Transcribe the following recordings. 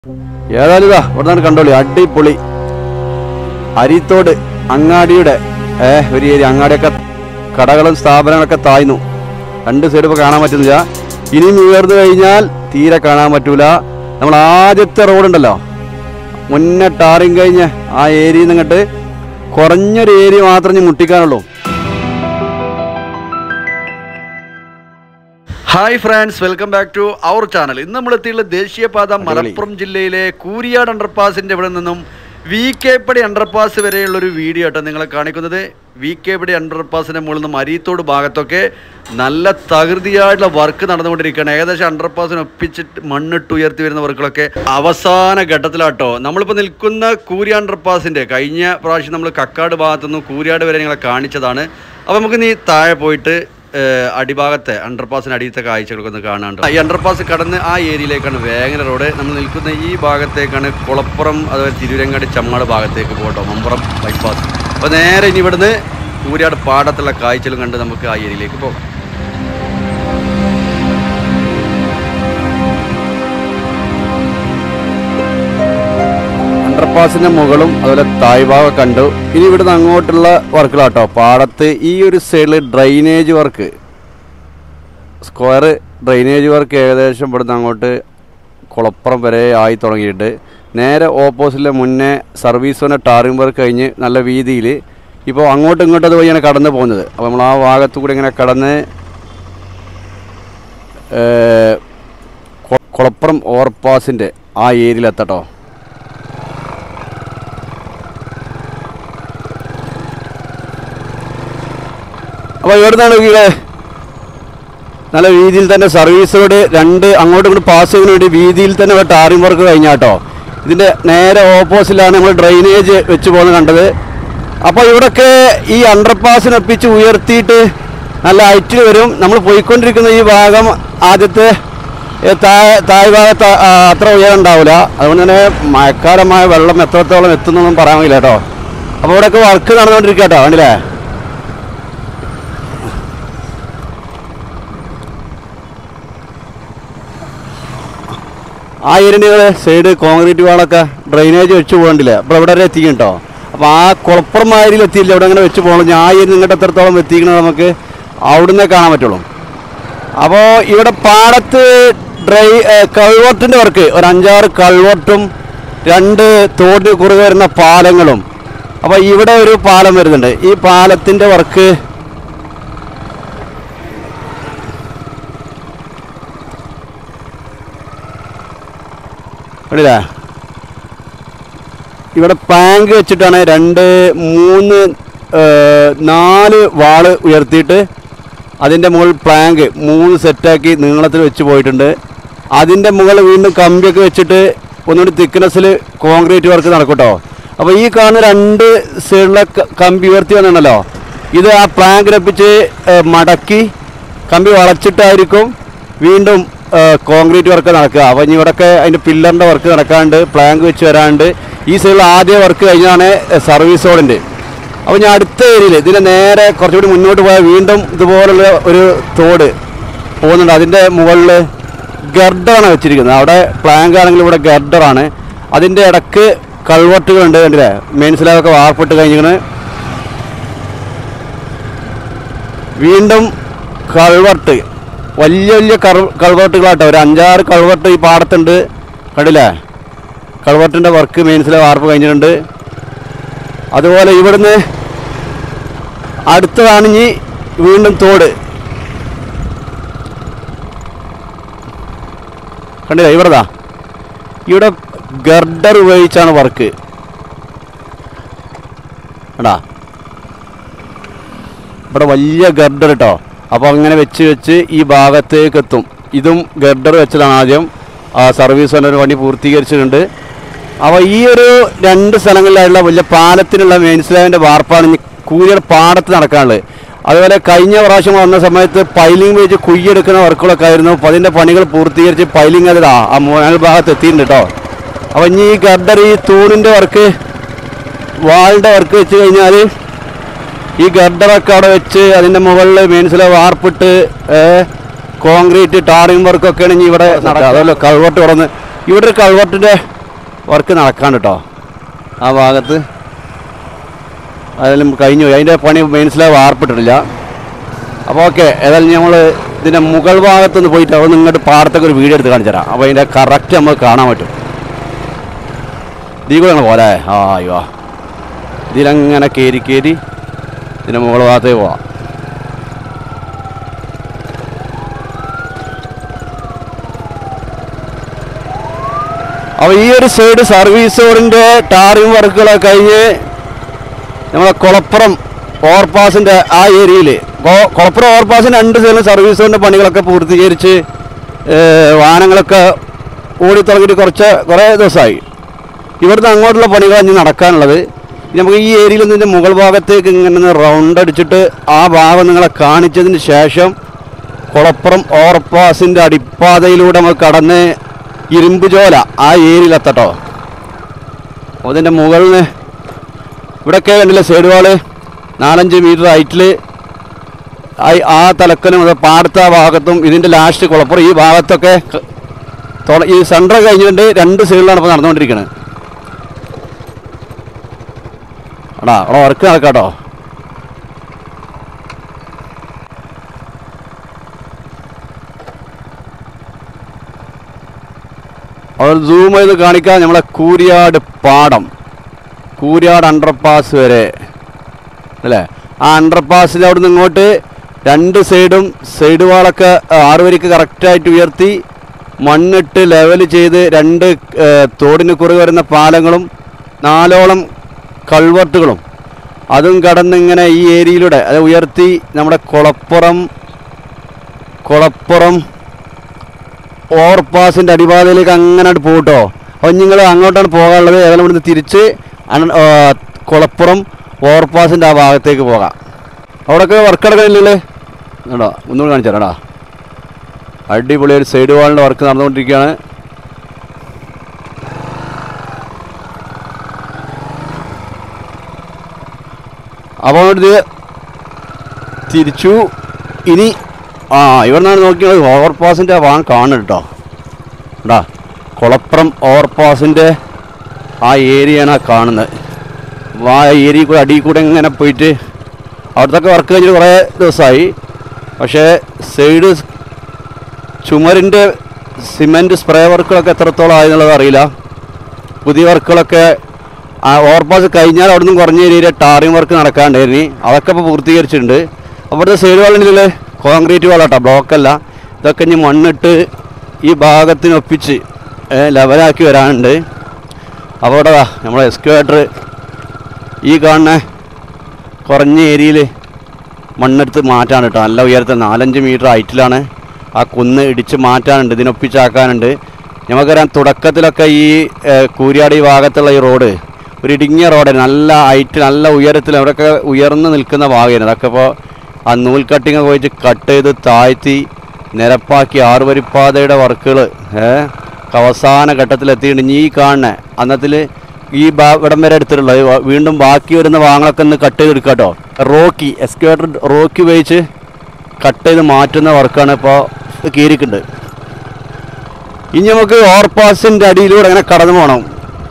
ഏതായാലും ഇതാ ഇവിടെ നിന്ന് കണ്ടോളി അടിപൊളി അരിത്തോട് അങ്ങാടിയുടെ ഏ ഒരു ഏരിയ അങ്ങാടിയൊക്കെ കടകളും സ്ഥാപനങ്ങളൊക്കെ താഴ്ന്നു രണ്ട് സൈഡ് ഇപ്പോൾ കാണാൻ പറ്റുന്നില്ല ഇനിയും ഉയർന്നു കഴിഞ്ഞാൽ തീരെ കാണാൻ പറ്റൂല നമ്മൾ ആദ്യത്തെ റോഡുണ്ടല്ലോ മുന്നേ ടാറിങ് കഴിഞ്ഞ് ആ ഏരിയയിൽ നിന്ന് ഇങ്ങോട്ട് കുറഞ്ഞൊരു ഏരിയ മാത്രമേ ഇനി മുട്ടിക്കാനുള്ളൂ hi friends welcome back to our channel ഇന്ന് നമ്മൾ എത്തിയുള്ള ദേശീയപാത മലപ്പുറം ജില്ലയിലെ കൂരിയാട് അണ്ടർപാസിന്റെ ഇവിടെ നിന്നും വി കെ പടി അണ്ടർപാസ് വരെയുള്ള ഒരു വീഡിയോ ആട്ടോ നിങ്ങളെ കാണിക്കുന്നത് വി കെ പടി അണ്ടർപാസിന്റെ മുകളിൽ നിന്നും അരീത്തോട് ഭാഗത്തൊക്കെ നല്ല തകൃതിയായിട്ടുള്ള വർക്ക് നടന്നുകൊണ്ടിരിക്കുകയാണ് ഏകദേശം അണ്ടർപാസിന് ഒപ്പിച്ചിട്ട് മണ്ണിട്ട് ഉയർത്തി വരുന്ന വർക്കുകളൊക്കെ അവസാന ഘട്ടത്തിലാട്ടോ നമ്മളിപ്പോൾ നിൽക്കുന്ന കൂരി അണ്ടർപാസിന്റെ കഴിഞ്ഞ പ്രാവശ്യം നമ്മൾ കക്കാട് ഭാഗത്തുനിന്ന് കൂരിയാട് വരെ നിങ്ങളെ കാണിച്ചതാണ് അപ്പോൾ നമുക്ക് നീ താഴെ പോയിട്ട് ഏഹ് അടിഭാഗത്തെ അണ്ടർപാസിന് അടിയത്തെ കാഴ്ചകളൊക്കെ ഒന്ന് കാണാണ്ട് ഈ അണ്ടർപാസ് കടന്ന് ആ ഏരിയയിലേക്കാണ് വേങ്ങര റോഡ് നമ്മൾ നിൽക്കുന്ന ഈ ഭാഗത്തേക്കാണ് കുളപ്പുറം അതുപോലെ തിരുവരങ്ങാടി ചമ്മാട് ഭാഗത്തേക്ക് പോകട്ടോ മമ്പുറം ബൈപ്പാസ് അപ്പോൾ നേരെ ഇനി ഇവിടുന്ന് ഊരാട് പാടത്തുള്ള കാഴ്ചകളും കണ്ട് നമുക്ക് ആ ഏരിയയിലേക്ക് പോകാം അണ്ടർപാസിന്റെ മുകളും അതുപോലെ തായ്ഭാഗം കണ്ടു ഇനി ഇവിടുന്ന് അങ്ങോട്ടുള്ള വർക്കുകളാട്ടോ പാടത്ത് ഈ ഒരു സൈഡിൽ drainage work square drainage work ഏകദേശം ഇവിടുന്ന് അങ്ങോട്ട് കുളപ്പുറം വരെ ആയി തുടങ്ങിയിട്ട് നേരെ ഓപ്പോസിറ്റിലെ മുന്നേ സർവീസിൻ്റെ ടാറിംഗ് വർക്ക് കഴിഞ്ഞ് നല്ല വീതിയിൽ ഇപ്പോൾ അങ്ങോട്ടും ഇങ്ങോട്ടും അത് വഴിയാണ് കടന്നു പോകുന്നത് അപ്പോൾ നമ്മൾ ആ ഭാഗത്തു കൂടി ഇങ്ങനെ കടന്ന് ഏഹ്, കൊ- കുളപ്പുറം ഓവർപാസിൻ്റെ ആ ഏരിയയിൽ എത്തട്ടോ അപ്പോൾ എവിടുന്നാണ് വീട് നല്ല വീതിയിൽ തന്നെ സർവീസ് റോഡ് രണ്ട് അങ്ങോട്ടും ഇങ്ങോട്ട് പാസ് ചെയ്യുന്ന വേണ്ടി വീതിയിൽ തന്നെ ഇവിടെ ടാറിംഗ് വർക്ക് കഴിഞ്ഞാട്ടോ ഇതിൻ്റെ നേരെ ഓപ്പോസിറ്റിലാണ് നമ്മൾ ഡ്രൈനേജ് വെച്ച് പോകുന്നത് കണ്ടത് അപ്പോൾ ഇവിടൊക്കെ ഈ അണ്ടർപാസിനൊപ്പിച്ച് ഉയർത്തിയിട്ട് നല്ല ഹൈറ്റിൽ വരും നമ്മൾ പോയിക്കൊണ്ടിരിക്കുന്ന ഈ ഭാഗം ആദ്യത്തെ ഏ, താഴെ താഴ് ഭാഗത്ത് ആ, അത്ര ഉയരം ഉണ്ടാവില്ല അതുകൊണ്ട് തന്നെ മഴക്കാലമായ വെള്ളം എത്രത്തോളം എത്തുന്നൊന്നും പറയാൻ കഴിയില്ല കേട്ടോ അപ്പോൾ ഇവിടെയൊക്കെ വർക്ക് നടന്നുകൊണ്ടിരിക്കുക കേട്ടോ കണ്ടില്ലേ ആ ഏരിയകൾ സൈഡ് കോൺക്രീറ്റ് വാളൊക്കെ ഡ്രൈനേജ് വെച്ച് പോകണ്ടില്ലേ അപ്പോൾ ഇവിടെ വരെ എത്തിക്കും കേട്ടോ അപ്പോൾ ആ കുളപ്പുറം മാതിരിയിൽ എത്തിയില്ല ഇവിടെ അങ്ങനെ വെച്ച് പോകണം ഞാൻ ആ ഏരിയ നിങ്ങോട്ട് എത്രത്തോളം എത്തിക്കണത് നമുക്ക് അവിടുന്ന് കാണാൻ പറ്റുള്ളൂ അപ്പോൾ ഇവിടെ പാടത്ത് ഡ്രൈ കൾവർട്ടിൻ്റെ വർക്ക് ഒരു അഞ്ചാറ് കൾവർട്ടും രണ്ട് തോടിന് കുറുകെ വരുന്ന പാലങ്ങളും അപ്പോൾ ഇവിടെ ഒരു പാലം വരുന്നുണ്ട് ഈ പാലത്തിൻ്റെ വർക്ക് കണ്ടില്ലേ ഇവിടെ പാങ്ക് വെച്ചിട്ടാണ് രണ്ട് മൂന്ന് ഏഹ്, നാല് വാള് ഉയർത്തിയിട്ട് അതിൻ്റെ മുകളിൽ പ്ലാങ്ക് മൂന്ന് സെറ്റാക്കി നീളത്തിൽ വെച്ച് പോയിട്ടുണ്ട് അതിൻ്റെ മുകളിൽ വീണ്ടും കമ്പിയൊക്കെ വെച്ചിട്ട് ഒന്നുകൂടി തിക്നെസ്സിൽ കോൺക്രീറ്റ് വർക്ക് നടക്കട്ടോ അപ്പോൾ ഈ കാണുന്ന രണ്ട് സൈഡിലെ ക- കമ്പി ഉയർത്തി വന്നിട്ടുണ്ടല്ലോ ഇത് ആ പ്ലാങ്ക് രപ്പിച്ച് ഏഹ്, മടക്കി കമ്പി വളച്ചിട്ടായിരിക്കും വീണ്ടും കോൺക്രീറ്റ് വർക്ക് നടക്കുക അപ്പോൾ ഇനി ഇവിടെയൊക്കെ അതിൻ്റെ പില്ലറിൻ്റെ വർക്ക് നടക്കാണ്ട് പ്ലാങ്ക് വെച്ച് വരാണ്ട് ഈ സൈഡിൽ ആദ്യ വർക്ക് കഴിഞ്ഞാണ് സർവീസ് റോഡിൻ്റെ അപ്പോൾ ഞാൻ അടുത്ത ഏരിയയിൽ ഇതിൻ്റെ നേരെ കുറച്ചുകൂടി മുന്നോട്ട് പോയാൽ വീണ്ടും ഇതുപോലുള്ള ഒരു തോട് പോകുന്നുണ്ട് അതിൻ്റെ മുകളിൽ ഗർഡറാണ് വെച്ചിരിക്കുന്നത് അവിടെ പ്ലാങ്ക് ആണെങ്കിൽ ഇവിടെ ഗർഡറാണ് അതിൻ്റെ ഇടക്ക് കൾവട്ടുകളുണ്ട് കണ്ടില്ലേ മെയിൻ സ്ലാബൊക്കെ വാർപ്പിട്ട് കഴിഞ്ഞിങ്ങനെ വീണ്ടും കൾവർട്ട് വലിയ വലിയ കർ കൾവർട്ടുകളാട്ടോ ഒരു അഞ്ചാറ് കൾവർട്ട് ഈ പാടത്തുണ്ട് കണ്ടില്ലേ കൾവർട്ടിൻ്റെ വർക്ക് മെയിൻസിലെ വാർപ്പ് കഴിഞ്ഞിട്ടുണ്ട് അതുപോലെ ഇവിടുന്ന് അടുത്തതാണ് ഇനി വീണ്ടും തോട് കണ്ടില്ലേ ഇവിടെതാ ഇവിടെ ഗർഡർ ഉപയോഗിച്ചാണ് വർക്ക് കണ്ടാ ഇവിടെ വലിയ ഗർഡർ കേട്ടോ അപ്പോൾ അങ്ങനെ വെച്ച് വെച്ച് ഈ ഭാഗത്തേക്ക് എത്തും ഇതും ഗർഡർ വെച്ചതാണ് ആദ്യം ആ സർവീസ് സെൻ്റർ പണി പൂർത്തീകരിച്ചിട്ടുണ്ട് അപ്പോൾ ഈ ഒരു രണ്ട് സ്ഥലങ്ങളിലായുള്ള വലിയ പാലത്തിനുള്ള മെയിൻസ്ലാവിൻ്റെ വാർപ്പാണ് ഇനി കൂലിയുടെ പാടത്ത് നടക്കാനുള്ളത് അതുപോലെ കഴിഞ്ഞ പ്രാവശ്യം വന്ന സമയത്ത് പൈലിംഗ് വെച്ച് കുയ്യെടുക്കുന്ന വർക്കുകളൊക്കെ ആയിരുന്നു അപ്പോൾ അതിൻ്റെ പണികൾ പൂർത്തീകരിച്ച് പൈലിംഗ് അത് ആ ആ മുകൾ ഭാഗത്ത് എത്തിയിട്ടുണ്ട് കേട്ടോ അപ്പോൾ ഇനി ഈ ഗർഡർ ഈ തൂണിൻ്റെ വർക്ക് വാളിൻ്റെ വർക്ക് വെച്ച് കഴിഞ്ഞാൽ ഈ ഗർഡറൊക്കെ അവിടെ വെച്ച് അതിൻ്റെ മുകളിൽ മെയിൻസിലെ വാർപ്പിട്ട് ഏ, കോൺക്രീറ്റ് ടാറിംഗ് വർക്കൊക്കെയാണ് ഇനി ഇവിടെ നടക്കുക അതുപോലെ കൾവട്ട് തുറന്ന് ഇവിടെ ഒരു കൾവർട്ടിൻ്റെ വർക്ക് നടക്കാണ്ട് കേട്ടോ ആ ഭാഗത്ത് അതെല്ലാം കഴിഞ്ഞു പോയി അതിൻ്റെ പണി മെയിൻസിലായി വാർപ്പിട്ടിട്ടില്ല അപ്പോൾ ഓക്കെ ഏതായാലും നമ്മൾ ഇതിൻ്റെ മുകൾ ഭാഗത്തുനിന്ന് പോയിട്ട് അവിടെ ഇങ്ങോട്ട് പാടത്തൊക്കെ ഒരു വീഡിയോ എടുത്ത് കാണിച്ചു തരാം അപ്പോൾ അതിൻ്റെ കറക്റ്റ് നമുക്ക് കാണാൻ പറ്റും ഇതിൽ കൂടെ പോലെ ആ അയ്യോ ഇതിലങ്ങനെ കയറി കയറി ഇതിൻ്റെ മുകൾ ഭാഗത്തേക്ക് പോവാം അപ്പോൾ ഈ ഒരു സൈഡ് സർവീസ് റോഡിൻ്റെ ടാറിംഗ് വർക്കുകളൊക്കെ കഴിഞ്ഞ് നമ്മളെ കുളപ്പുറം ഓവർപാസിൻ്റെ ആ ഏരിയയിൽ കുളപ്പുറം ഓവർപാസിന് രണ്ട് സൈഡിലും സർവീസ് റോഡിൻ്റെ പണികളൊക്കെ പൂർത്തീകരിച്ച് ഏഹ്, വാഹനങ്ങളൊക്കെ ഓടി തുടങ്ങിയിട്ട് കുറച്ച് കുറേ ദിവസമായി ഇവിടുന്ന് അങ്ങോട്ടുള്ള പണികൾ ഇനി നടക്കാനുള്ളത് ഇനി നമുക്ക് ഈ ഏരിയയിൽ നിന്ന് ഇതിൻ്റെ മുകൾ ഭാഗത്തേക്ക് ഇങ്ങനെ റൗണ്ട് അടിച്ചിട്ട് ആ ഭാഗം നിങ്ങളെ കാണിച്ചതിന് ശേഷം കുളപ്പുറം ഓവർപാസിൻ്റെ അടിപ്പാതയിലൂടെ നമുക്ക് കടന്ന് ഇരുമ്പ് ചോല ആ ഏരിയയിലെത്തട്ടോ അപ്പോൾ ഇതിൻ്റെ മുകളിൽ ഇവിടെയൊക്കെ കണ്ടില്ല സൈഡ് വാള് നാലഞ്ച് മീറ്റർ ഹൈറ്റിൽ ആ തലക്കനും അത് പാടത്ത ആ ഭാഗത്തും ഇതിൻ്റെ ലാസ്റ്റ് കുളപ്പുറം ഈ ഭാഗത്തൊക്കെ ക- തൊട- ഈ സെൻറ്റർ കഴിഞ്ഞിട്ടുണ്ട് രണ്ട് സൈഡിലാണ് ഇപ്പോൾ നടന്നുകൊണ്ടിരിക്കുന്നത് എടാ അവിടെ വർക്ക് നടക്കാട്ടോ അവിടെ സൂം ചെയ്ത് കാണിക്കാൻ നമ്മളെ കൂരിയാട് പാടം കൂരിയാട് അണ്ടർപാസ് വരെ അല്ലേ ആ അണ്ടർപാസിൽ അവിടെ നിന്ന് ഇങ്ങോട്ട് രണ്ട് സൈഡും സൈഡ് വാളൊക്കെ ആറ് വരിക്ക് കറക്റ്റായിട്ട് ഉയർത്തി മണ്ണിട്ട് ലെവൽ ചെയ്ത് രണ്ട് ഏഹ്, തോടിന് കുറുകെ വരുന്ന പാലങ്ങളും നാലോളം കൾവർട്ടുകളും അതും കടന്നിങ്ങനെ ഈ ഏരിയയിലൂടെ അത് ഉയർത്തി നമ്മുടെ കുളപ്പുറം കുളപ്പുറം ഓവർപാസിൻ്റെ അടിപാതയിലേക്ക് അങ്ങനെ അങ്ങോട്ട് പോകട്ടോ അപ്പം നിങ്ങൾ അങ്ങോട്ടാണ് പോകാനുള്ളത് ഏതായാലും ഇവിടുന്ന് തിരിച്ച് അണ- ആ, കുളപ്പുറം ഓവർപാസിൻ്റെ ആ ഭാഗത്തേക്ക് പോകാം അവിടെയൊക്കെ വർക്ക് നടക്കണില്ലേ കേട്ടോ ഒന്നുകൂടി കാണിച്ചു തരാടാ അടിപൊളി ഒരു സൈഡ് വാളിൻ്റെ വർക്ക് നടന്നുകൊണ്ടിരിക്കുകയാണ് അപ്പോൾ ഇത് തിരിച്ചു ഇനി ആ ഇവിടെ നിന്നാണ് നോക്കിയത് ഓവർപാസിൻ്റെ വാൻ കാണുന്നത് കേട്ടോ കേട്ടാ കുളപ്പുറം ഓവർപാസിൻ്റെ ആ ഏരിയയാണ് ആ കാണുന്നത് ആ ഏരിയ കൂടെ അടിയിൽ കൂടെ ഇങ്ങനെ പോയിട്ട് അവിടുത്തെ വർക്ക് കഴിഞ്ഞിട്ട് കുറേ ദിവസമായി പക്ഷേ സൈഡ് ചുമരിൻ്റെ സിമെൻറ്റ് സ്പ്രേ വർക്കുകളൊക്കെ എത്രത്തോളം ആയെന്നുള്ളത് അറിയില്ല പുതിയ വർക്കുകളൊക്കെ ആ ഓവർപാസ് കഴിഞ്ഞാൽ അവിടെ നിന്നും കുറഞ്ഞ ഏരിയയിൽ ടാറിങ് വർക്ക് നടക്കാണ്ടായിരുന്നു അതൊക്കെ ഇപ്പോൾ പൂർത്തീകരിച്ചിട്ടുണ്ട് അവിടുത്തെ സൈഡ് വാളിൻ്റെ കോൺക്രീറ്റ് വാളാട്ടോ ബ്ലോക്കല്ല ഇതൊക്കെ ഇനി മണ്ണിട്ട് ഈ ഭാഗത്തിനൊപ്പിച്ച് ലെവലാക്കി വരാനുണ്ട് അപ്പോൾ ഇവിടെ ദാ നമ്മളെ എക്സ്കവേറ്റർ ഈ കാണുന്ന കുറഞ്ഞ ഏരിയയിൽ മണ്ണെടുത്ത് മാറ്റാണ് കേട്ടോ നല്ല ഉയരത്തിൽ നാലഞ്ച് മീറ്റർ ഹൈറ്റിലാണ് ആ കുന്ന് ഇടിച്ച് മാറ്റാനുണ്ട് ഇതിനൊപ്പിച്ചാക്കാനുണ്ട് നമുക്കറിയാം തുടക്കത്തിലൊക്കെ ഈ ഏഹ്, കൂരിയാട് ഈ ഭാഗത്തുള്ള ഈ റോഡ് ഒരു ഇടുങ്ങിയ റോഡ് നല്ല ഹൈറ്റ് നല്ല ഉയരത്തിൽ അവിടെയൊക്കെ ഉയർന്ന് നിൽക്കുന്ന ഭാഗമായിരുന്നു അതൊക്കെ ഇപ്പോൾ ആ നൂൽ കട്ടിങ് പോയിട്ട് കട്ട് ചെയ്ത് താഴ്ത്തി നിരപ്പാക്കി ആറുവരിപ്പാതയുടെ വർക്കുകൾ ഏഹ് അവസാന ഘട്ടത്തിലെത്തിയിട്ട് ഇനി ഈ കാണുന്ന അന്നത്തിൽ ഈ ബാ ഇവിടം വരെ എടുത്തിട്ടുള്ളത് ഈ വ- വീണ്ടും ബാക്കി വരുന്ന ഭാഗങ്ങളൊക്കെ ഒന്ന് കട്ട് ചെയ്ത് എടുക്കാം കേട്ടോ റോക്കി എക്സ്കവേറ്റർ റോക്കി ഉപയോഗിച്ച് കട്ട് ചെയ്ത് മാറ്റുന്ന വർക്കാണ് ഇപ്പോൾ കീരിക്കുണ്ട് ഇനി നമുക്ക് ഓവർപാസിൻ്റെ അടിയിലൂടെ അങ്ങനെ കടന്നു പോകണം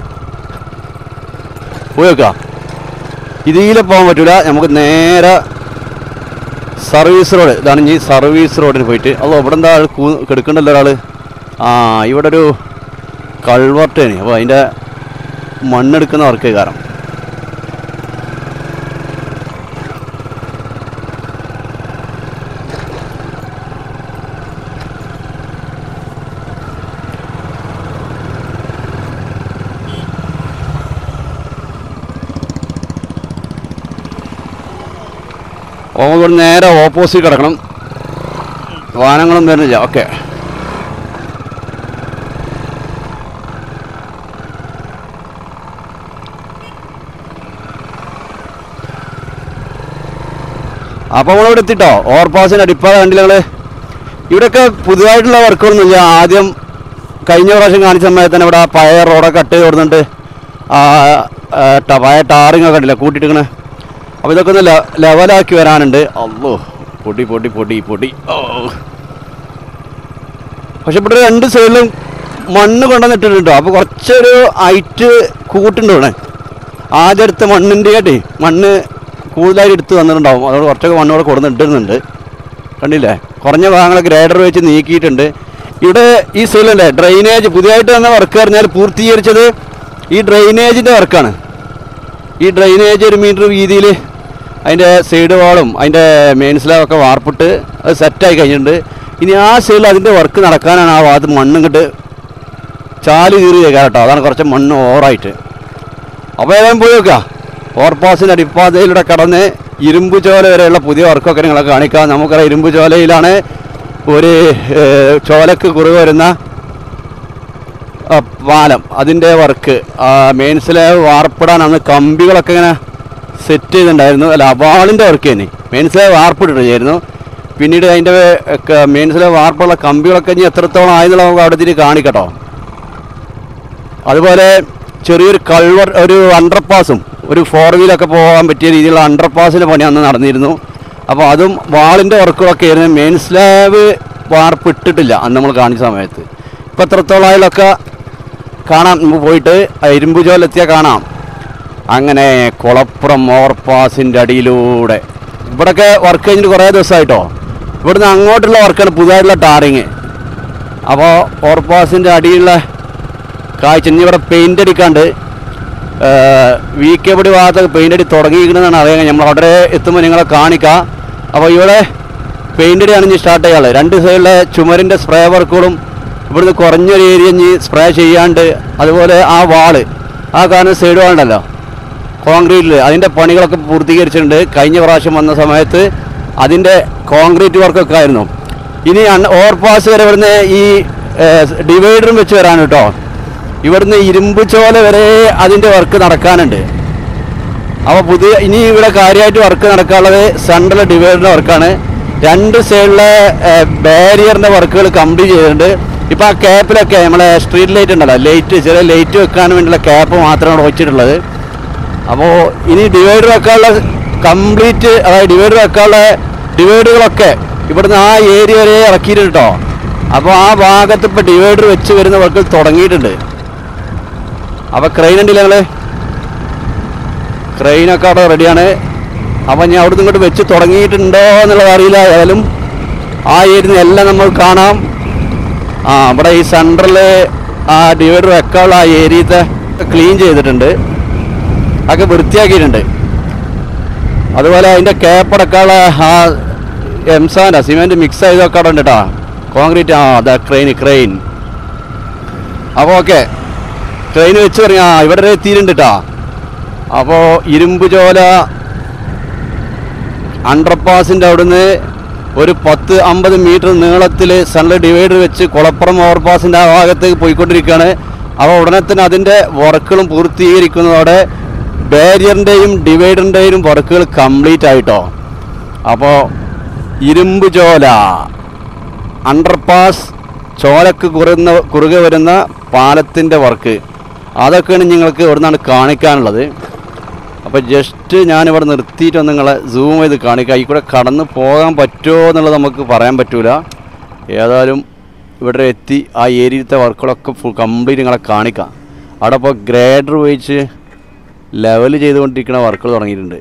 പോയി വെക്കാം ഇതിലെ പോകാൻ പറ്റൂല നമുക്ക് നേരെ സർവീസ് റോഡ് ഇതാണ് ഈ സർവീസ് റോഡിന് പോയിട്ട് അതോ ഇവിടെ എന്താ ആൾ കൂ കെടുക്കണ്ടല്ലോ ഒരാൾ ആ ഇവിടെ ഒരു കൾവർട്ടേന് അപ്പോൾ അതിൻ്റെ മണ്ണെടുക്കുന്ന വർക്ക് കാരണം ഓ ഇവിടെ നേരെ ഓപ്പോസിറ്റ് കിടക്കണം വാഹനങ്ങളും വരുന്നില്ല ഓക്കെ അപ്പോൾ നമ്മളിവിടെ എത്തിട്ടോ ഓവർപാസിൻ്റെ അടിപ്പാത കണ്ടില്ല ഞങ്ങൾ ഇവിടെയൊക്കെ പുതുതായിട്ടുള്ള വർക്കുകളൊന്നുമില്ല ആദ്യം കഴിഞ്ഞ പ്രാവശ്യം കാണിച്ച സമയത്ത് തന്നെ ഇവിടെ പഴയ റോഡൊക്കെ കട്ട് ചെയ്ത് കൊടുത്തിട്ട് ആ, ആ, ട- പഴയ ടാറിങ് ഒക്കെ ഉണ്ടല്ലോ കൂട്ടിയിട്ടിങ്ങനെ അപ്പോൾ ഇതൊക്കെ ഒന്ന് ലെ- ലെവലാക്കി വരാനുണ്ട് അല്ലോ പൊടി പൊടി പൊടി പൊടി ഓ പക്ഷെ ഇവിടെ രണ്ട് സൈഡിലും മണ്ണ് കൊണ്ടുവന്നിട്ടിട്ടുണ്ടോ അപ്പോൾ കുറച്ചൊരു ഹൈറ്റ് കൂട്ടുണ്ട് ഇവിടെ ആദ്യം എടുത്ത മണ്ണിൻ്റെ ആയിട്ട് മണ്ണ് കൂടുതലായിട്ട് എടുത്ത് വന്നിട്ടുണ്ടാവും അതുകൊണ്ട് കുറച്ചൊക്കെ മണ്ണ് ഇവിടെ കൊടുന്നിട്ടുന്നുണ്ട് കണ്ടില്ലേ കുറഞ്ഞ ഭാഗങ്ങൾ ഗ്രേഡർ വെച്ച് നീക്കിയിട്ടുണ്ട് ഇവിടെ ഈ സൈഡിലല്ലേ ഡ്രെയിനേജ് പുതിയതായിട്ട് തന്നെ വർക്ക് പറഞ്ഞാൽ പൂർത്തീകരിച്ചത് ഈ ഡ്രെയിനേജിൻ്റെ വർക്കാണ് ഈ ഡ്രെയിനേജ് ഒരു മീറ്റർ വീതിയിൽ അതിൻ്റെ സൈഡ് വാളും അതിൻ്റെ മെയിൻ സ്ലാബൊക്കെ വാർപ്പിട്ട് അത് സെറ്റായി കഴിഞ്ഞിട്ടുണ്ട് ഇനി ആ സൈഡിൽ അതിൻ്റെ വർക്ക് നടക്കാനാണ് ആ ഭാഗത്ത് മണ്ണ് ഇങ്ങോട്ട് ചാല് കീറി കേൾക്കാം കേട്ടോ അതാണ് കുറച്ച് മണ്ണ് ഓവറായിട്ട് അപ്പോൾ ഏതായാലും പോയി നോക്കാം ഓവർപാസിൻ്റെ അടിപ്പാതയിലൂടെ കടന്ന് ഇരുമ്പ് ചോല വരെയുള്ള പുതിയ വർക്കൊക്കെ നിങ്ങളെ കാണിക്കാം നമുക്കറിയാം ഇരുമ്പ് ചോലയിലാണ് ഒരു ഏഹ്, ചോലക്ക് കുറവ് വരുന്ന ആ, പാലം അതിൻ്റെ വർക്ക് മെയിൻ സ്ലാബ് വാർപ്പിടാൻ അന്ന് കമ്പികളൊക്കെ ഇങ്ങനെ സെറ്റ് ചെയ്തിട്ടുണ്ടായിരുന്നു അല്ല വാളിൻ്റെ വർക്ക് തന്നെ മെയിൻ സ്ലാബ് വാർപ്പിട്ടിട്ടായിരുന്നു പിന്നീട് അതിൻ്റെ മെയിൻ സ്ലാബ് വാർപ്പുള്ള കമ്പികളൊക്കെ ഇനി എത്രത്തോളം ആയെന്നുള്ള നമുക്ക് അവിടെ തിരി കാണിക്കട്ടോ അതുപോലെ ചെറിയൊരു കൾവർ ഒരു അണ്ടർപാസും ഒരു ഫോർ വീലൊക്കെ പോകാൻ പറ്റിയ രീതിയിലുള്ള അണ്ടർപാസിൻ്റെ പണി അന്ന് നടന്നിരുന്നു അപ്പോൾ അതും വാളിൻ്റെ വർക്കുകളൊക്കെ ആയിരുന്നു മെയിൻ സ്ലാബ് വാർപ്പിട്ടിട്ടില്ല അന്ന് നമ്മൾ കാണിച്ച സമയത്ത് ഇപ്പോൾ എത്രത്തോളം ആയാലൊക്കെ കാണാം നമുക്ക് പോയിട്ട് ആ ഇരുമ്പ് ചോലെത്തിയാൽ കാണാം അങ്ങനെ കുളപ്പുറം ഓവർപാസിൻ്റെ അടിയിലൂടെ ഇവിടെയൊക്കെ വർക്ക് കഴിഞ്ഞിട്ട് കുറേ ദിവസമായിട്ടോ ഇവിടുന്ന് അങ്ങോട്ടുള്ള വർക്കാണ് പുതുതായിട്ടുള്ള ടാറിങ് അപ്പോൾ ഓവർപാസിൻ്റെ അടിയിലുള്ള കാഴ്ച ഇനി ഇവിടെ പെയിൻ്റ് അടിക്കാണ്ട് വി കെ പടി ഭാഗത്തൊക്കെ പെയിൻ്റ് അടി തുടങ്ങിയിരിക്കണമെന്നാണ് അറിയാൻ നമ്മൾ അവിടെ എത്തുമ്പോൾ നിങ്ങളെ കാണിക്കാം അപ്പോൾ ഇവിടെ പെയിൻ്റ് അടിയാണ് ഇനി സ്റ്റാർട്ട് ചെയ്യാനുള്ളത് രണ്ട് സൈഡിലെ ചുമരിൻ്റെ സ്പ്രേ വർക്കുകളും ഇവിടുന്ന് കുറഞ്ഞൊരു ഏരിയ ഇനി സ്പ്രേ ചെയ്യാണ്ട് അതുപോലെ ആ വാള് ആ കാണുന്ന സൈഡ് വാളുണ്ടല്ലോ കോൺക്രീറ്റിൽ അതിൻ്റെ പണികളൊക്കെ പൂർത്തീകരിച്ചിട്ടുണ്ട് കഴിഞ്ഞ പ്രാവശ്യം വന്ന സമയത്ത് അതിൻ്റെ കോൺക്രീറ്റ് വർക്കൊക്കെ ആയിരുന്നു ഇനി ഓവർപാസ് വരെ ഇവിടുന്ന് ഈ ഡിവൈഡറും വെച്ച് വരാൻ കേട്ടോ ഇവിടുന്ന് ഇരുമ്പ് ചോല വരെ അതിൻ്റെ വർക്ക് നടക്കാനുണ്ട് അപ്പോൾ പുതിയ ഇനി ഇവിടെ കാര്യമായിട്ട് വർക്ക് നടക്കാനുള്ളത് സെൻട്രൽ ഡിവൈഡറിൻ്റെ വർക്കാണ് രണ്ട് സൈഡിലെ ബാരിയറിൻ്റെ വർക്കുകൾ കംപ്ലീറ്റ് ചെയ്തിട്ടുണ്ട് ഇപ്പോൾ ആ ക്യാപ്പിലൊക്കെ നമ്മളെ സ്ട്രീറ്റ് ലൈറ്റ് ഉണ്ടല്ലോ ലൈറ്റ് ചെറിയ ലൈറ്റ് വെക്കാൻ വേണ്ടിയുള്ള ക്യാപ്പ് മാത്രമാണ് വെച്ചിട്ടുള്ളത് അപ്പോൾ ഇനി ഡിവൈഡർ വെക്കാനുള്ള കംപ്ലീറ്റ് അതായത് ഡിവൈഡർ വെക്കാനുള്ള ഡിവൈഡറുകളൊക്കെ ഇവിടുന്ന് ആ ഏരിയ വരെ ഇറക്കിയിട്ടുണ്ട് കേട്ടോ അപ്പോൾ ആ ഭാഗത്ത് ഇപ്പോൾ ഡിവൈഡർ വെച്ച് വരുന്ന വർക്കുകൾ തുടങ്ങിയിട്ടുണ്ട് അപ്പോൾ ക്രെയിൻ ഉണ്ടല്ലോ ഞങ്ങൾ ക്രെയിനൊക്കെ അവിടെ റെഡിയാണ് അപ്പം ഞാൻ അവിടുന്ന് ഇങ്ങോട്ട് വെച്ച് തുടങ്ങിയിട്ടുണ്ടോ എന്നുള്ളത് അറിയില്ല ഏതായാലും ആ ഏരിയ എല്ലാം നമ്മൾ കാണാം ആ അവിടെ ഈ സെൻറ്ററിൽ ആ ഡിവൈഡർ വെക്കാനുള്ള ആ ഏരിയത്തെ ക്ലീൻ ചെയ്തിട്ടുണ്ട് അതൊക്കെ വൃത്തിയാക്കിയിട്ടുണ്ട് അതുപോലെ അതിൻ്റെ ക്യാപ്പടക്കാനുള്ള ആ എംസാൻ്റെ സിമെൻറ്റ് മിക്സ് ചെയ്തൊക്കെ അവിടെ ഉണ്ട് കേട്ടോ കോൺക്രീറ്റ് ആ അതാ ക്രെയിൻ ക്രെയിൻ അപ്പോൾ ഓക്കെ ട്രെയിൻ വെച്ച് പറഞ്ഞു ആ ഇവിടെ വരെ എത്തിയിട്ടുണ്ട് കേട്ടോ അപ്പോൾ ഇരുമ്പ് ചോല അണ്ടർപാസിൻ്റെ അവിടുന്ന് ഒരു പത്ത് അമ്പത് മീറ്റർ നീളത്തിൽ സൺലൈറ്റ് ഡിവൈഡർ വെച്ച് കുളപ്പുറം ഓവർപാസിൻ്റെ ആ ഭാഗത്തേക്ക് പോയിക്കൊണ്ടിരിക്കുകയാണ് അപ്പോൾ ഉടനെ തന്നെ അതിൻ്റെ വർക്കുകളും പൂർത്തീകരിക്കുന്നതോടെ ബാരിയറിൻ്റെയും ഡിവൈഡറിൻ്റെയും വർക്കുകൾ കംപ്ലീറ്റ് ആയിട്ടോ അപ്പോൾ ഇരുമ്പ് ചോല അണ്ടർപാസ് ചോലക്ക് കുറുന്ന കുറുകെ വരുന്ന പാലത്തിൻ്റെ വർക്ക് അതൊക്കെയാണ് നിങ്ങൾക്ക് ഇവിടെ നിന്നാണ് കാണിക്കാനുള്ളത് അപ്പോൾ ജസ്റ്റ് ഞാനിവിടെ നിർത്തിയിട്ട് നിങ്ങളെ സൂം ചെയ്ത് കാണിക്കാം ഈ കൂടെ കടന്ന് പോകാൻ പറ്റുമോ എന്നുള്ളത് നമുക്ക് പറയാൻ പറ്റൂല ഏതായാലും ഇവിടെ എത്തി ആ ഏരിയത്തെ വർക്കുകളൊക്കെ ഫുൾ കംപ്ലീറ്റ് നിങ്ങളെ കാണിക്കാം അവിടെ ഇപ്പോൾ ഗ്രേഡർ ഉപയോഗിച്ച് ലെവൽ ചെയ്തുകൊണ്ടിരിക്കുന്ന വർക്കുകൾ തുടങ്ങിയിട്ടുണ്ട്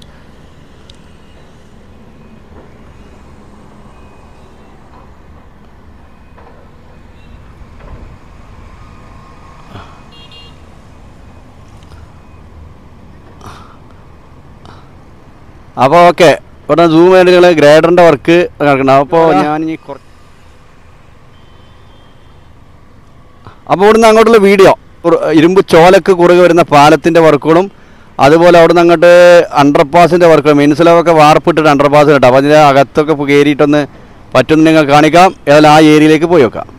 അപ്പോൾ ഓക്കെ ഇവിടെ സൂം ചെയ്ത് നിങ്ങൾ ഗ്രേഡറിൻ്റെ വർക്ക് നടക്കണം അപ്പോൾ ഞാൻ ഇനി കുറച്ച് അപ്പോൾ ഇവിടുന്ന് അങ്ങോട്ടുള്ള വീഡിയോ ഇരുമ്പ് ചോലക്ക് കുറുകെ വരുന്ന പാലത്തിൻ്റെ വർക്കുകളും അതുപോലെ അവിടുന്ന് അങ്ങോട്ട് അണ്ടർപാസിൻ്റെ വർക്ക് മിൻസിലൊക്കെ വാർപ്പിട്ടിട്ട് അണ്ടർപാസ് കേട്ടോ അപ്പോൾ അതിൻ്റെ അകത്തൊക്കെ കയറിയിട്ടൊന്ന് പറ്റുന്ന നിങ്ങൾ കാണിക്കാം ഏതായാലും ആ ഏരിയയിലേക്ക് പോയി വെക്കാം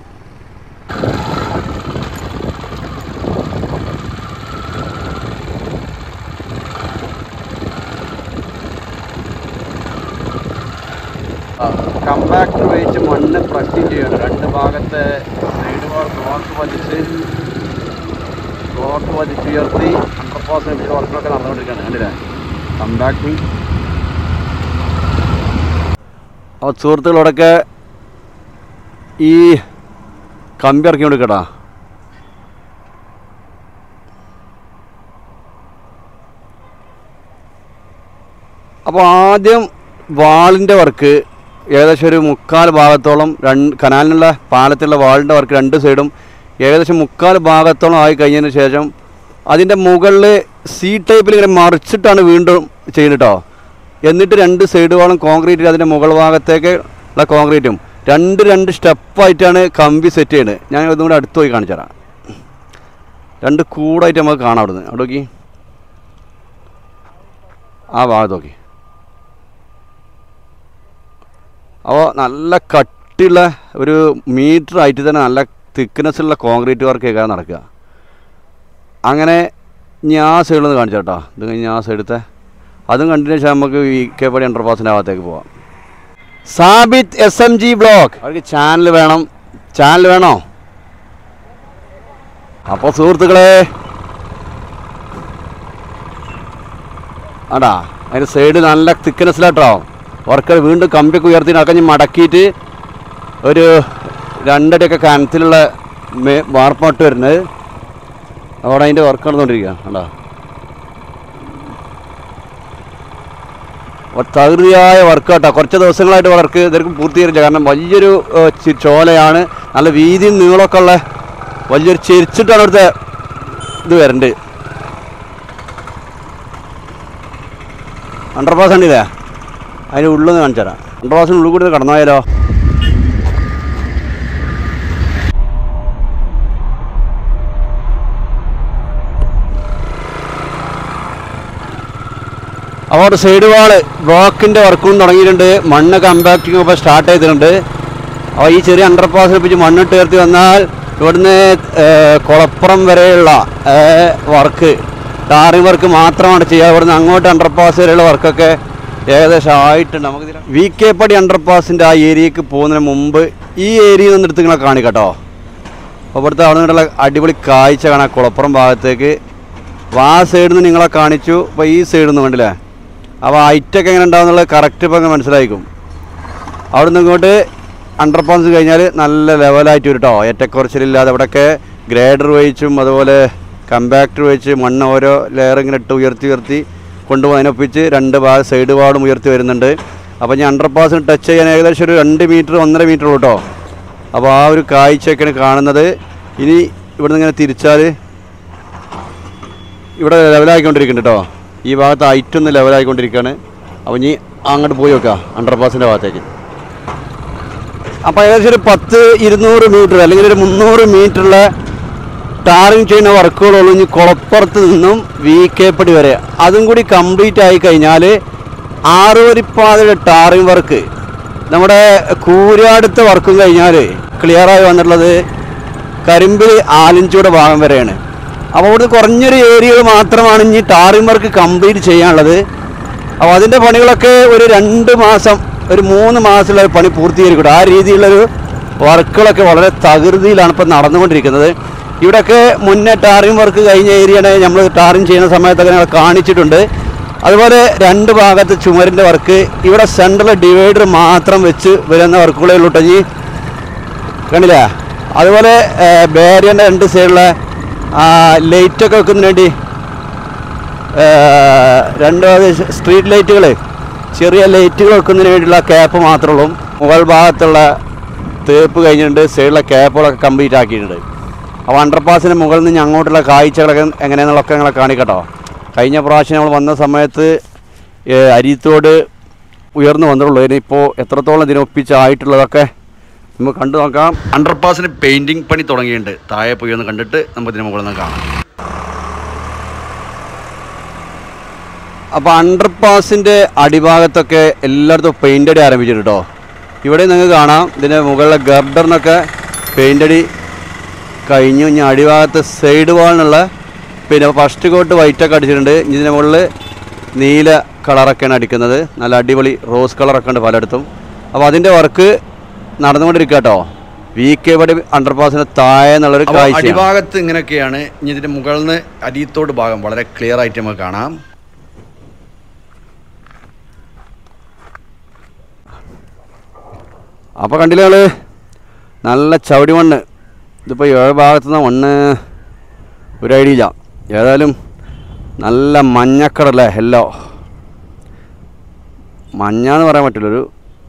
കമ്പാക്ടർ ഉപയോഗിച്ച് മണ്ണ് പ്രസ്സിങ് ചെയ്യണം രണ്ട് ഭാഗത്തെ സൈഡ് വാർ ബ്ലോക്ക് വലിച്ച് ബ്ലോക്ക് വലിച്ചുയർത്തി അണ്ടർപാസ് വർക്കൊക്കെ നടന്നുകൊണ്ടിരിക്കുകയാണ് കണ്ടില്ലേ കമ്പാക്ടിങ് അപ്പോൾ സുഹൃത്തുക്കളോടൊക്കെ ഈ കമ്പി ഇറക്കി കൊടുക്കട്ടാ അപ്പോൾ ആദ്യം വാളിൻ്റെ വർക്ക് ഏകദേശം ഒരു മുക്കാൽ ഭാഗത്തോളം രണ്ട് കനാലിനുള്ള പാലത്തിലുള്ള വാളിൻ്റെ വർക്ക് രണ്ട് സൈഡും ഏകദേശം മുക്കാൽ ഭാഗത്തോളം ആയി കഴിഞ്ഞതിന് ശേഷം അതിൻ്റെ മുകളിൽ സി ടൈപ്പിൽ ഇങ്ങനെ മറിച്ചിട്ടാണ് വീണ്ടും ചെയ്യുന്നത് കേട്ടോ എന്നിട്ട് രണ്ട് സൈഡ് വാളും കോൺക്രീറ്റ് അതിൻ്റെ മുകൾ ഭാഗത്തേക്ക് ഉള്ള കോൺക്രീറ്റും രണ്ട് രണ്ട് സ്റ്റെപ്പായിട്ടാണ് കമ്പി സെറ്റ് ചെയ്യുന്നത് ഞാൻ ഒന്നും കൂടെ അടുത്ത് പോയി കാണിച്ചു തരാം രണ്ട് കൂടായിട്ട് നമുക്ക് കാണാം അവിടുന്ന് അവിടെ നോക്കി ആ ഭാഗത്ത് നോക്കി അപ്പോൾ നല്ല കട്ടിയുള്ള ഒരു മീറ്റർ ആയിട്ട് തന്നെ നല്ല തിക്നെസ് ഉള്ള കോൺക്രീറ്റ് വർക്കൊക്കെ നടക്കുക അങ്ങനെ ഞാൻ ആ സൈഡിൽ നിന്ന് കാണിച്ചു കേട്ടോ ഇത് കഴിഞ്ഞ് ആ സൈഡത്തെ അതും കണ്ടതിന് ശേഷം നമുക്ക് വി കെ പടി അണ്ടർപാസിൻ്റെ ഭാഗത്തേക്ക് പോവാം Sabith S M G blog അവർക്ക് ചാനൽ വേണം ചാനൽ വേണോ അപ്പോൾ സുഹൃത്തുക്കളെ ആടാ അതിൻ്റെ സൈഡ് നല്ല തിക്നെസ്സിലാട്ടോ വർക്കർ വീണ്ടും കമ്പിയൊക്കെ ഉയർത്തി അക്കഞ്ഞ് മടക്കിയിട്ട് ഒരു രണ്ടടിയൊക്കെ കനത്തിലുള്ള മേ വാർപ്പാട്ട് വരുന്നത് അവിടെ അതിൻ്റെ വർക്ക് നടന്നുകൊണ്ടിരിക്കുക കണ്ടോ അപ്പോൾ തകൃതിയായ വർക്ക് കേട്ടോ കുറച്ച് ദിവസങ്ങളായിട്ട് വർക്ക് ഇതൊക്കെ പൂർത്തീകരിച്ച കാരണം വലിയൊരു ഏഹ്, ചി- ചോലയാണ് നല്ല വീതിയും നീളമൊക്കെ ഉള്ള വലിയൊരു ചെരിച്ചിട്ടാണ് അവിടുത്തെ ഇത് വരണ്ട് അണ്ടർപാസ് ഉണ്ടില്ലേ അതിൻ്റെ ഉള്ളിൽ നിന്ന് കാണിച്ചു തരാം അണ്ടർപാസിന് ഉള്ളിൽ കൂടി കടന്നു പോയാലോ അപ്പോൾ സൈഡ് വാള് ബ്ലോക്കിൻ്റെ വർക്കും തുടങ്ങിയിട്ടുണ്ട് മണ്ണ് കമ്പാക്റ്റിംഗ് ഇപ്പോൾ സ്റ്റാർട്ട് ചെയ്തിട്ടുണ്ട് അപ്പോൾ ഈ ചെറിയ അണ്ടർപാസ് വെപ്പിച്ച് മണ്ണിട്ട് ഉയർത്തി വന്നാൽ ഇവിടുന്ന് ഏഹ്, കുളപ്പുറം വരെയുള്ള വർക്ക് ടാറിംഗ് വർക്ക് മാത്രമാണ് ചെയ്യുക ഇവിടുന്ന് അങ്ങോട്ട് അണ്ടർപാസ് വരെയുള്ള വർക്കൊക്കെ ഏകദേശം ആയിട്ടുണ്ട് നമുക്ക് വി കെ പടി അണ്ടർപാസിൻ്റെ ആ ഏരിയക്ക് പോകുന്നതിന് മുമ്പ് ഈ ഏരിയയിൽ നിന്ന് എടുത്ത് നിങ്ങളെ കാണിക്കട്ടോ അപ്പോൾ ഇവിടുത്തെ അവിടെ നിന്നുള്ള അടിപൊളി കാഴ്ച കാണാം കുളപ്പുറം ഭാഗത്തേക്ക് അപ്പോൾ ആ സൈഡിൽ നിന്ന് നിങ്ങളെ കാണിച്ചു അപ്പോൾ ഈ സൈഡിൽ നിന്ന് കണ്ടില്ലേ അപ്പോൾ ഹൈറ്റൊക്കെ എങ്ങനെ ഉണ്ടാവുന്നുള്ളത് കറക്റ്റ് ഇപ്പോൾ അങ്ങ് മനസ്സിലായിരിക്കും അവിടെ നിന്ന് ഇങ്ങോട്ട് അണ്ടർ പാസ് കഴിഞ്ഞാൽ നല്ല ലെവലായിട്ട് വരും കേട്ടോ ഏറ്റക്കുറച്ചിലില്ലാതെ അവിടെയൊക്കെ ഗ്രേഡർ വെച്ചും അതുപോലെ കമ്പാക്ടർ വെച്ച് മണ്ണ് ഓരോ ലെയർ ഇങ്ങനെ ഇട്ട് ഉയർത്തി ഉയർത്തി കൊണ്ടുപോകാനൊപ്പിച്ച് രണ്ട് ഭാഗം സൈഡ് വാർഡും ഉയർത്തി വരുന്നുണ്ട് അപ്പോൾ ഞാൻ അണ്ടർ പാസിന് ടച്ച് ചെയ്യാൻ ഏകദേശം ഒരു രണ്ട് മീറ്റർ ഒന്നര മീറ്റർ ഉള്ളൂ കേട്ടോ അപ്പോൾ ആ ഒരു കാഴ്ചയൊക്കെയാണ് കാണുന്നത് ഇനി ഇവിടുന്ന് ഇങ്ങനെ തിരിച്ചാൽ ഇവിടെ ലെവലായിക്കൊണ്ടിരിക്കുന്നുണ്ട് കേട്ടോ ഈ ഭാഗത്ത് ഹൈറ്റ് ഒന്ന് ലെവലായിക്കൊണ്ടിരിക്കുകയാണ് അപ്പോൾ ഇനി അങ്ങോട്ട് പോയി വെക്കാം അണ്ടർപാസിൻ്റെ ഭാഗത്തേക്ക് അപ്പോൾ ഏകദേശം ഒരു പത്ത് ഇരുന്നൂറ് മീറ്റർ അല്ലെങ്കിൽ ഒരു മുന്നൂറ് മീറ്ററിലെ ടാറിങ് ചെയ്യുന്ന വർക്കുകളുള്ളൂ ഇനി കുളപ്പുറത്ത് നിന്നും വി കെ പടി വരെ അതും കൂടി കംപ്ലീറ്റ് ആയി കഴിഞ്ഞാൽ ആറുവരിപ്പാതയുടെ ടാറിങ് വർക്ക് നമ്മുടെ കൂരാടുത്ത വർക്കും കഴിഞ്ഞാൽ ക്ലിയറായി വന്നിട്ടുള്ളത് കരിമ്പിൽ ആലിഞ്ചൂടെ ഭാഗം വരെയാണ് അപ്പോൾ അവിടുന്ന് കുറഞ്ഞൊരു ഏരിയകൾ മാത്രമാണ് ഇനി ടാറിംഗ് വർക്ക് കംപ്ലീറ്റ് ചെയ്യാനുള്ളത് അപ്പോൾ അതിൻ്റെ പണികളൊക്കെ ഒരു രണ്ട് മാസം ഒരു മൂന്ന് മാസമുള്ള പണി പൂർത്തീകരിക്കും ആ രീതിയിലുള്ളൊരു വർക്കുകളൊക്കെ വളരെ തകൃതിയിലാണ് ഇപ്പോൾ നടന്നുകൊണ്ടിരിക്കുന്നത് ഇവിടെയൊക്കെ മുന്നേ ടാറിംഗ് വർക്ക് കഴിഞ്ഞ ഏരിയയാണ് നമ്മൾ ടാറിംഗ് ചെയ്യുന്ന സമയത്തൊക്കെ ഞങ്ങൾ കാണിച്ചിട്ടുണ്ട് അതുപോലെ രണ്ട് ഭാഗത്ത് ചുമരിൻ്റെ വർക്ക് ഇവിടെ സെൻട്രൽ ഡിവൈഡർ മാത്രം വെച്ച് വരുന്ന വർക്കുകളേ ഉള്ളൂ കേട്ടോ ഈ കണ്ടില്ലേ അതുപോലെ ബാരിയൻ്റെ രണ്ട് സൈഡിലെ ലൈറ്റൊക്കെ വെക്കുന്നതിന് വേണ്ടി ആ, രണ്ട് സ്ട്രീറ്റ് ലൈറ്റുകൾ ചെറിയ ലൈറ്റുകൾ വെക്കുന്നതിന് വേണ്ടിയുള്ള ക്യാപ്പ് മാത്രമേ ഉള്ളൂ മുകൾ ഭാഗത്തുള്ള തേപ്പ് കഴിഞ്ഞിട്ടുണ്ട് സൈഡിലെ ക്യാപ്പുകളൊക്കെ കംപ്ലീറ്റ് ആക്കിയിട്ടുണ്ട് അപ്പോൾ അണ്ടർപാസിന് മുകളിൽ നിന്ന് അങ്ങോട്ടുള്ള കാഴ്ചകളൊക്കെ എങ്ങനെയാണെന്നുള്ളതൊക്കെ ഞങ്ങളെ കാണിക്കട്ടോ കഴിഞ്ഞ പ്രാവശ്യം നമ്മൾ വന്ന സമയത്ത് ഏ, അരിത്തോട് ഉയർന്നു വന്നിട്ടുള്ളൂ ഇനിയിപ്പോൾ എത്രത്തോളം ഇതിനൊപ്പിച്ചായിട്ടുള്ളതൊക്കെ നമുക്ക് കണ്ടു നോക്കാം അണ്ടർപാസിന് പെയിന്റിംഗ് പണി തുടങ്ങിയിട്ടുണ്ട് താഴെ പോയി ഒന്ന് കണ്ടിട്ട് നമുക്ക് ഇതിന് മുകളിൽ നിന്ന് കാണാം അപ്പോൾ അണ്ടർപാസിൻ്റെ അടിഭാഗത്തൊക്കെ എല്ലായിടത്തും പെയിൻ്റ് അടി ആരംഭിച്ചിട്ടുണ്ട് കേട്ടോ ഇവിടെ നിങ്ങൾക്ക് കാണാം ഇതിൻ്റെ മുകളിലെ ഗർഡറിനൊക്കെ പെയിൻ്റ് അടി കഴിഞ്ഞു ഇനി അടിഭാഗത്ത് സൈഡ് വാളിനുള്ള പിന്നെ ഫസ്റ്റ് കോട്ട് വൈറ്റൊക്കെ അടിച്ചിട്ടുണ്ട് ഇനി ഇതിൻ്റെ മുകളിൽ നീല കളറൊക്കെയാണ് അടിക്കുന്നത് നല്ല അടിപൊളി റോസ് കളറൊക്കെ ഉണ്ട് പലയിടത്തും അപ്പോൾ അതിൻ്റെ വർക്ക് നടന്നുകൊണ്ടിരിക്കുക കേട്ടോ വി കെ പടി അണ്ടർപാസിന് താഴെ എന്നുള്ളൊരു അപ്പോൾ കാഴ്ച അടിഭാഗത്ത് ഇങ്ങനെയൊക്കെയാണ് ഇനി ഇതിന്റെ മുകളിൽ നിന്ന് അരിയത്തോട് ഭാഗം വളരെ ക്ലിയർ ആയിട്ട് നമുക്ക് കാണാം അപ്പോൾ കണ്ടില്ലേ ഞങ്ങൾ നല്ല ചവിടി മണ്ണ് ഇതിപ്പോൾ ഏഴ് ഭാഗത്തുനിന്ന് മണ്ണ് ഒരു ഐഡിയ ഇല്ല ഏതായാലും നല്ല മഞ്ഞക്കടല്ലേ എല്ലോ മഞ്ഞാന്ന് പറയാൻ പറ്റില്ല ഒരു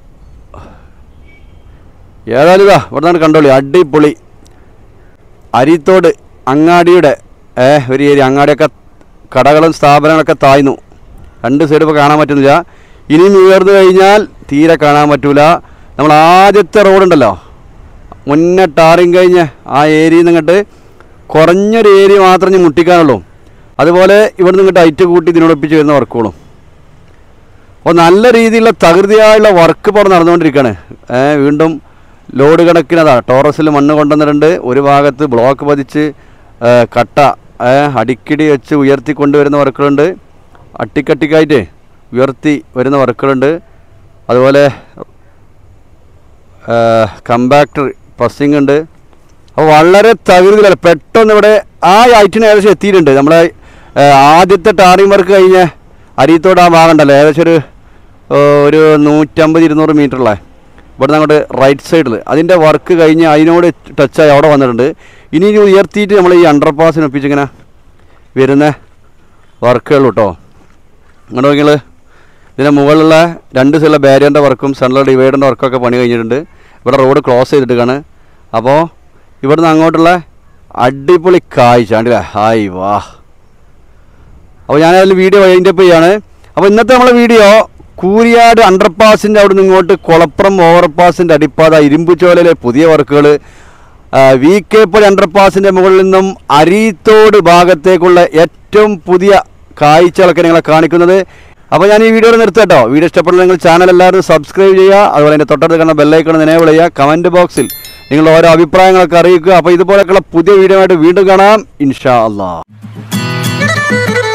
ഏതായാലും ഇതാ ഇവിടെ നിന്ന് കണ്ടോളി അടിപൊളി അരിത്തോട് അങ്ങാടിയുടെ ഏ ഒരു ഏരിയ അങ്ങാടിയൊക്കെ കടകളും സ്ഥാപനങ്ങളൊക്കെ താഴ്ന്നു രണ്ട് സൈഡ് ഇപ്പോൾ കാണാൻ പറ്റുന്നില്ല ഇനിയും ഉയർന്നു കഴിഞ്ഞാൽ തീരെ കാണാൻ പറ്റൂല നമ്മൾ ആദ്യത്തെ റോഡുണ്ടല്ലോ മുന്നേ ടാറിങ് കഴിഞ്ഞ് ആ ഏരിയയിൽ നിന്ന് ഇങ്ങോട്ട് കുറഞ്ഞൊരു ഏരിയ മാത്രമേ ഇനി മുട്ടിക്കാനുള്ളൂ അതുപോലെ ഇവിടെ നിന്ന് ഇങ്ങോട്ട് ഐറ്റ് കൂട്ടി ഇതിനോടൊപ്പിച്ച് വരുന്ന വർക്കുകളും അപ്പോൾ നല്ല രീതിയിലുള്ള തകൃതിയായുള്ള വർക്ക് ഇപ്പോൾ അവിടെ നടന്നുകൊണ്ടിരിക്കുകയാണ് ഏ, വീണ്ടും ലോഡ് കണക്കിനതാണ് ടോറസിൽ മണ്ണ് കൊണ്ടുവന്നിട്ടുണ്ട് ഒരു ഭാഗത്ത് ബ്ലോക്ക് പതിച്ച് ഏ, കട്ട ഏ, അടിക്കടി വെച്ച് ഉയർത്തി കൊണ്ടുവരുന്ന വർക്കുകളുണ്ട് അട്ടിക്കട്ടിക്കായിട്ട് ഉയർത്തി വരുന്ന വർക്കുകളുണ്ട് അതുപോലെ കമ്പാക്ടർ പ്രസ്സിംഗ് ഉണ്ട് അപ്പോൾ വളരെ തകൃതിയിലാണ് പെട്ടെന്ന് ഇവിടെ ആ ഐറ്റിന് ഏകദേശം എത്തിയിട്ടുണ്ട് നമ്മളെ ഏ, ആദ്യത്തെ ടാറിങ് വർക്ക് കഴിഞ്ഞ അരിയത്തോട് ആ ഭാഗം ഉണ്ടല്ലോ ഏകദേശം ഒരു ഏ, ഒരു നൂറ്റമ്പത് ഇരുന്നൂറ് മീറ്ററുള്ള ഇവിടുന്ന് അങ്ങോട്ട് റൈറ്റ് സൈഡിൽ അതിൻ്റെ വർക്ക് കഴിഞ്ഞ് അതിനോട് ടച്ചായി അവിടെ വന്നിട്ടുണ്ട് ഇനി ഇത് ഉയർത്തിയിട്ട് നമ്മൾ ഈ അണ്ടർ പാസിന് ഒപ്പിച്ചിങ്ങനെ വരുന്ന വർക്കുകൾ കേട്ടോ ഇങ്ങോട്ട് നോക്കിയാൽ ഇതിൻ്റെ മുകളിലുള്ള രണ്ട് സൈഡിലെ ബാരിയറിൻ്റെ വർക്കും സെൻട്രൽ ഡിവൈഡറിൻ്റെ വർക്കൊക്കെ പണി കഴിഞ്ഞിട്ടുണ്ട് ഇവിടെ റോഡ് ക്ലോസ് ചെയ്തിട്ടാണ് അപ്പോൾ ഇവിടുന്ന് അങ്ങോട്ടുള്ള അടിപൊളി കാഴ്ച കണ്ടില്ലേ ഹായ് വാ അപ്പോൾ ഞാൻ അതിൽ വീഡിയോ അതിൻ്റെ ചെയ്യാണ് അപ്പോൾ ഇന്നത്തെ നമ്മളെ വീഡിയോ കൂരിയാട് അണ്ടർപാസിൻ്റെ അവിടെ നിന്ന് ഇങ്ങോട്ട് കുളപ്പുറം ഓവർപാസിൻ്റെ അടിപ്പാത ഇരുമ്പുചോലയിലെ പുതിയ വർക്കുകൾ വി കെ പൊടി അണ്ടർപാസിൻ്റെ മുകളിൽ നിന്നും അരീത്തോട് ഭാഗത്തേക്കുള്ള ഏറ്റവും പുതിയ കാഴ്ചകളൊക്കെ നിങ്ങളെ കാണിക്കുന്നത് അപ്പോൾ ഞാൻ ഈ വീഡിയോ നിർത്തട്ടോ വീഡിയോ ഇഷ്ടപ്പെടുന്ന നിങ്ങൾ ചാനൽ എല്ലാവരും സബ്സ്ക്രൈബ് ചെയ്യുക അതുപോലെ എൻ്റെ തൊട്ടടുത്ത് കാണുന്ന ബെല്ലൈക്കണം എനേബിൾ ചെയ്യുക കമൻറ്റ് ബോക്സിൽ നിങ്ങളുടെ ഓരോ അഭിപ്രായങ്ങളൊക്കെ അറിയിക്കുക അപ്പോൾ ഇതുപോലെയൊക്കെയുള്ള പുതിയ വീഡിയോ ആയിട്ട് വീണ്ടും കാണാം ഇൻഷാ അള്ളാഹ്